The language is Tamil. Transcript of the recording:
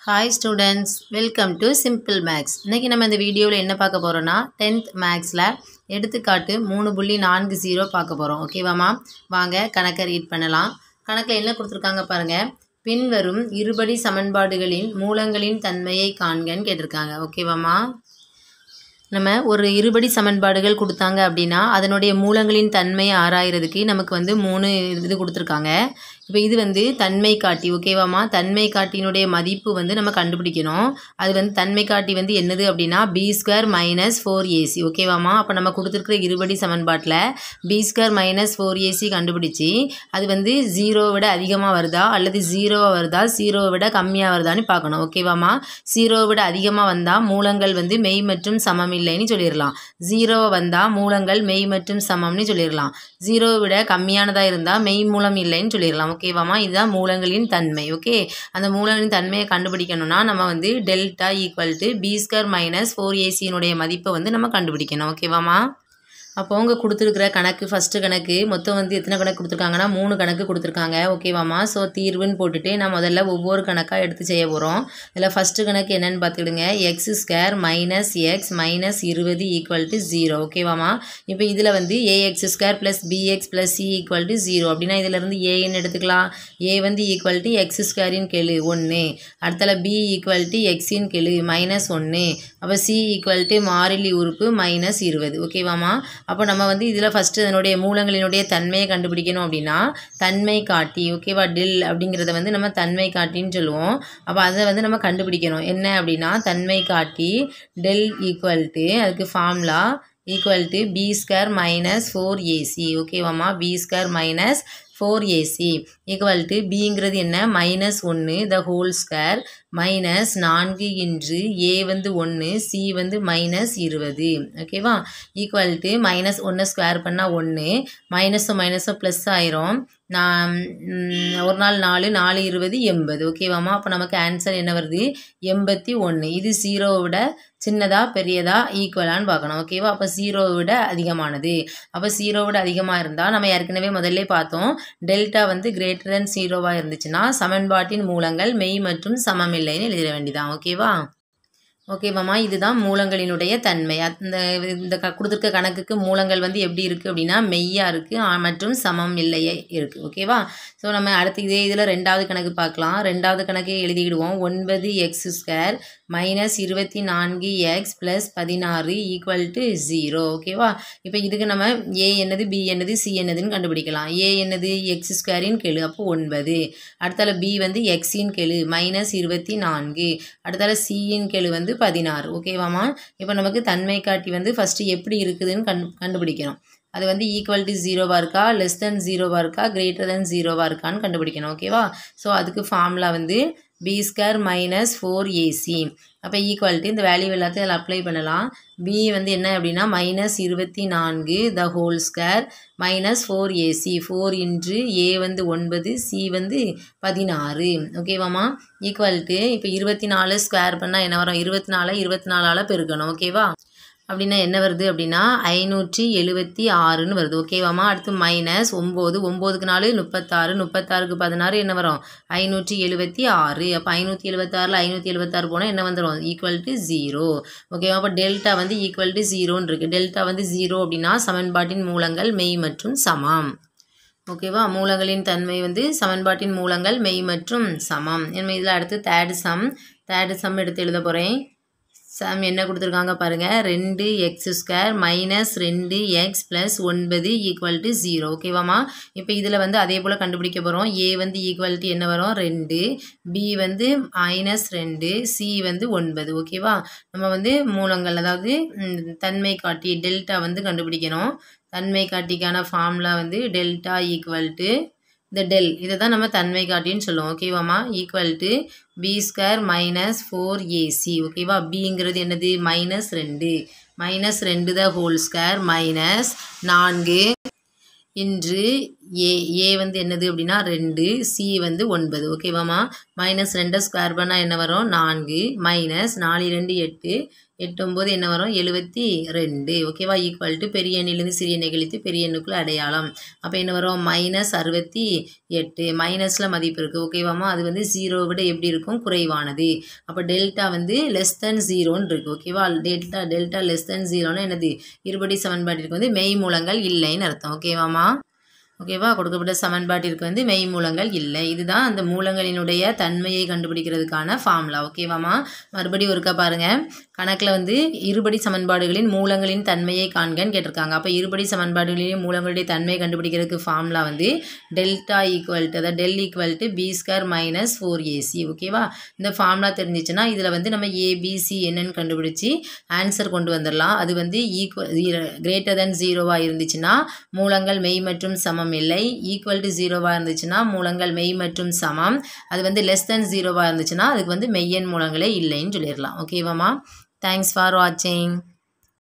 hi students welcome to simple maths இன்றைக்கி நம்ம இந்த வீடியோவில் என்ன பார்க்க போகிறோன்னா டென்த் மேக்ஸில் எடுத்துக்காட்டு மூணு புள்ளி நான்கு ஜீரோ பார்க்க போகிறோம் ஓகேவாம்மா வாங்க கணக்கை ரீட் பண்ணலாம் கணக்கில் என்ன கொடுத்துருக்காங்க பாருங்கள் பின்வரும் இருபடி சமன்பாடுகளின் மூலங்களின் தன்மையை காண்கன்னு கேட்டிருக்காங்க ஓகேவாம்மா நம்ம ஒரு இருபடி சமன்பாடுகள் கொடுத்தாங்க அப்படின்னா அதனுடைய மூலங்களின் தன்மையை ஆராயறதுக்கு நமக்கு வந்து மூணு இது கொடுத்துருக்காங்க இப்போ இது வந்து தன்மை காட்டி ஓகேவாம்மா தன்மை காட்டியினுடைய மதிப்பு வந்து நம்ம கண்டுபிடிக்கணும் அது வந்து தன்மை காட்டி வந்து என்னது அப்படின்னா B square minus four AC ஓகேவாம்மா அப்போ நம்ம கொடுத்துருக்குற இருபடி சமன்பாட்டில் B square minus four AC கண்டுபிடிச்சி அது வந்து ஜீரோவை விட அதிகமாக வருதா அல்லது ஜீரோவாக வருதா ஜீரோவை விட கம்மியாக வருதான்னு பார்க்கணும் ஓகேவாம்மா ஜீரோவை விட அதிகமாக வந்தால் மூலங்கள் வந்து மெய் மற்றும் சமம் இல்லைன்னு சொல்லிடலாம் ஜீரோவை வந்தால் மூலங்கள் மெய் மற்றும் சமம்னு சொல்லிடலாம் ஜீரோவை விட கம்மியானதாக இருந்தால் மெய் மூலம் இல்லைன்னு சொல்லிடலாம் ஓகேவாம்மா இதுதான் மூலங்களின் தன்மை ஓகே அந்த மூலங்களின் தன்மையை கண்டுபிடிக்கணும்னா நம்ம வந்து delta equal to B square minus four ஏசியினுடைய மதிப்பை வந்து நம்ம கண்டுபிடிக்கணும் ஓகேவாம்மா அப்போ அவங்க கொடுத்துருக்குற கணக்கு ஃபஸ்ட்டு கணக்கு மொத்தம் வந்து எத்தனை கணக்கு கொடுத்துருக்காங்கன்னா மூணு கணக்கு கொடுத்துருக்காங்க ஓகேவாம்மா ஸோ தீர்வுன்னு போட்டுட்டு நான் முதல்ல ஒவ்வொரு கணக்காக எடுத்து செய்ய போகிறோம் இதில் ஃபஸ்ட்டு கணக்கு என்னென்னு பார்த்துக்கிடுங்க X square minus X minus இருபது ஈக்குவல் டு ஜீரோ ஓகேவாம்மா இப்போ இதில் வந்து AX square plus BX plus C equal to zero அப்படின்னா இதிலேருந்து ஏன்னு எடுத்துக்கலாம் ஏ வந்து ஈக்குவல் டு எக்ஸ் ஸ்கொயரின் கெழு ஒன்று அடுத்தல பி ஈக்குவல் டு எக்ஸின் கெழு மைனஸ் ஒன்று அப்போ சி ஈக்குவல் டு மாறிலி உறுப்பு மைனஸ் இருபது ஓகேவாம்மா அப்போ நம்ம வந்து இதில் ஃபஸ்ட்டு அதனுடைய மூலங்களினுடைய தன்மையை கண்டுபிடிக்கணும் அப்படின்னா தன்மை காட்டி ஓகேவா டில் அப்படிங்கிறத வந்து நம்ம தன்மை காட்டின்னு சொல்லுவோம் அப்போ அதை வந்து நம்ம கண்டுபிடிக்கணும் என்ன அப்படின்னா தன்மை காட்டி டெல் ஈக்குவல் டு அதுக்கு formula equal to B square minus four AC ஓகேவாம்மா B square minus four AC equal to பிங்கிறது என்ன மைனஸ் ஒன்று த ஹோல் ஸ்கொயர் மைனஸ் நான்கு இன்று ஏ வந்து ஒன்று சி வந்து மைனஸ் இருபது ஓகேவா ஈக்குவல் டு மைனஸ் ஒன்று ஸ்கொயர் பண்ணால் ஒன்று மைனஸும் மைனஸும் ப்ளஸ் ஆயிரும் நான் ஒரு நாள் நாலு நாலு இருபது எண்பது ஓகேவாம்மா அப்போ நமக்கு ஆன்சர் என்ன வருது எண்பத்தி ஒன்று இது ஜீரோவை விட சின்னதா பெரியதா ஈக்குவலான்னு பார்க்கணும் ஓகேவா அப்போ ஜீரோவை விட அதிகமானது அப்போ ஜீரோவை விட அதிகமாக இருந்தால் நம்ம ஏற்கனவே முதல்ல பார்த்தோம் டெல்டா வந்து கிரேட்டர் தென் ஜீரோவாக இருந்துச்சுன்னா சமன்பாட்டின் மூலங்கள் மெய் மற்றும் சமம் இல்லைன்னு எழுதிட வேண்டியதான் ஓகேவா ஓகேவாம்மா இதுதான் மூலங்களினுடைய தன்மை அந்த இந்த க கொடுத்துருக்க கணக்குக்கு மூலங்கள் வந்து எப்படி இருக்குது அப்படின்னா மெய்யாக இருக்குது மற்றும் சமம் இல்லையே இருக்குது ஓகேவா ஸோ நம்ம அடுத்து இதே இதில் ரெண்டாவது கணக்கு பார்க்கலாம் ரெண்டாவது கணக்கு எழுதிக்கிடுவோம் ஒன்பது எக்ஸ் ஸ்கொயர் மைனஸ் இருபத்தி நான்கு எக்ஸ் ப்ளஸ் பதினாறு ஈக்குவல் டு ஜீரோ ஓகேவா இப்போ இதுக்கு நம்ம ஏ என்னது பி என்னது சி என்னதுன்னு கண்டுபிடிக்கலாம் ஏ என்னது எக்ஸ் ஸ்கொயரின் கெழு அப்போ ஒன்பது அடுத்தால பி வந்து எக்ஸின் கெழு மைனஸ் இருபத்தி நான்கு அடுத்தால சியின் கெழு வந்து பதினாறு ஓகேவாம்மா இப்போ நமக்கு தன்மை காட்டி வந்து ஃபஸ்ட்டு எப்படி இருக்குதுன்னு கண் கண்டுபிடிக்கணும் அது வந்து ஈக்குவல் டு ஜீரோவாக இருக்கா லெஸ் தென் ஜீரோவாக இருக்கா கிரேட்டர் தென் ஜீரோவாக இருக்கான்னு கண்டுபிடிக்கணும் ஓகேவா ஸோ அதுக்கு ஃபார்முலா வந்து B square minus four AC அப்போ ஈக்குவல்ட்டு இந்த வேல்யூ எல்லாத்தையும் அதில் அப்ளை பண்ணலாம் பி வந்து என்ன அப்படின்னா மைனஸ் இருபத்தி நான்கு the whole square minus four A C four இன்று ஏ வந்து ஒன்பது சி வந்து பதினாறு ஓகேவாம்மா ஈக்குவல்ட்டு இப்போ இருபத்தி நாலு ஸ்கொயர் பண்ணால் என்ன வரும் இருபத்தி நாலு இருபத்தி நாலால் பெருக்கணும் ஓகேவா அப்படின்னா என்ன வருது அப்படின்னா ஐநூற்றி எழுபத்தி ஆறுன்னு வருது ஓகேவாம்மா அடுத்து மைனஸ் ஒம்பது ஒம்போதுக்கு நாலு முப்பத்தாறு முப்பத்தாறுக்கு பதினாறு என்ன வரும் ஐநூற்றி எழுபத்தி ஆறு அப்போ ஐநூற்றி எழுபத்தாறில் ஐநூற்றி எழுபத்தாறு போனால் என்ன வந்துடும் ஈக்குவல் டு ஜீரோ ஓகேவா அப்போ டெல்டா வந்து ஈக்குவல் டு ஜீரோன்னு இருக்குது டெல்டா வந்து ஜீரோ அப்படின்னா சமன்பாட்டின் மூலங்கள் மெய் மற்றும் சமம் ஓகேவா மூலங்களின் தன்மை வந்து சமன்பாட்டின் மூலங்கள் மெய் மற்றும் சமம் என்ன இதில் அடுத்து தேர்டு சம் தேர்டு சம் எடுத்து எழுத போகிறேன் சம் என்ன கொடுத்துருக்காங்க பாருங்கள் ரெண்டு எக்ஸ் ஸ்கொயர் மைனஸ் ரெண்டு எக்ஸ் ப்ளஸ் ஒன்பது ஈக்குவல் டு ஜீரோ ஓகேவாம்மா இப்போ இதில் வந்து அதே போல் கண்டுபிடிக்க போகிறோம் ஏ வந்து ஈக்குவல் டு என்ன வரும் ரெண்டு பி வந்து மைனஸ் ரெண்டு சி வந்து ஒன்பது ஓகேவா நம்ம வந்து மூலங்கள் அதாவது தன்மை காட்டி டெல்டா வந்து கண்டுபிடிக்கணும் தன்மை காட்டிக்கான ஃபார்முலா வந்து டெல்டா ஈக்குவல் டு இந்த டெல் இதை தான் நம்ம தன்மை காட்டின்னு சொல்லுவோம் ஓகேவாம்மா equal to B square minus four A C ஓகேவா பிங்கிறது என்னது மைனஸ் ரெண்டு மைனஸ் ரெண்டு த ஹோல் ஸ்கொயர் மைனஸ் நான்கு இன்று ஏ ஏ வந்து என்னது அப்படின்னா ரெண்டு சி வந்து ஒன்பது ஓகேவாம்மா மைனஸ் ரெண்டை ஸ்கொயர் பண்ணால் என்ன வரும் நான்கு மைனஸ் நாலு ரெண்டு எட்டு எட்டு ஒம்பது என்ன வரும் எழுபத்தி ரெண்டு ஓகேவா ஈக்குவல் டு பெரிய எண்ணிலிருந்து சிறிய எண்ணை கழித்து பெரிய எண்ணுக்குள்ள அடையாளம் அப்போ என்ன வரும் மைனஸ் அறுபத்தி எட்டு மைனஸில் மதிப்பு இருக்குது ஓகேவாம்மா அது வந்து ஜீரோவை விட எப்படி இருக்கும் குறைவானது அப்போ டெல்டா வந்து லெஸ் தென் ஜீரோன்னு இருக்குது ஓகேவா டெல்டா டெல்டா லெஸ் தென் ஜீரோன்னு என்னது இருபடி சமன்பாட்டிற்கு வந்து மெய் மூலங்கள் இல்லைன்னு அர்த்தம் ஓகேவாம்மா ஓகேவா கொடுக்கப்பட்ட சமன்பாட்டிற்கு வந்து மெய் மூலங்கள் இல்லை இதுதான் அந்த மூலங்களினுடைய தன்மையை கண்டுபிடிக்கிறதுக்கான ஃபார்முலா ஓகேவாம்மா மறுபடியும் ஒருக்கா பாருங்க கணக்கில் வந்து இருபடி சமன்பாடுகளின் மூலங்களின் தன்மையை காண்கன்னு கேட்டிருக்காங்க அப்போ இருபடி சமன்பாடுகளின் மூலங்களுடைய தன்மையை கண்டுபிடிக்கிறதுக்கு ஃபார்முலா வந்து டெல்டா ஈக்குவல் டு அதாவது del equal to B square minus four A C ஓகேவா இந்த ஃபார்முலா தெரிஞ்சிச்சுன்னா இதில் வந்து நம்ம ஏபிசி என்னன்னு கண்டுபிடிச்சி ஆன்சர் கொண்டு வந்துடலாம் அது வந்து ஈக்குவல் கிரேட்டர் தென் ஜீரோவாக இருந்துச்சுன்னா மூலங்கள் மெய் மற்றும் சமம் இல்லை ஈக்குவல் டு ஜீரோவாக இருந்துச்சுன்னா மூலங்கள் மெய் மற்றும் சமம் அது வந்து லெஸ் தென் ஜீரோவாக இருந்துச்சுன்னா அதுக்கு வந்து மெய்யன் மூலங்களே இல்லைன்னு சொல்லிடலாம் ஓகேவாம்மா தேங்க்ஸ் ஃபார் வாட்சிங்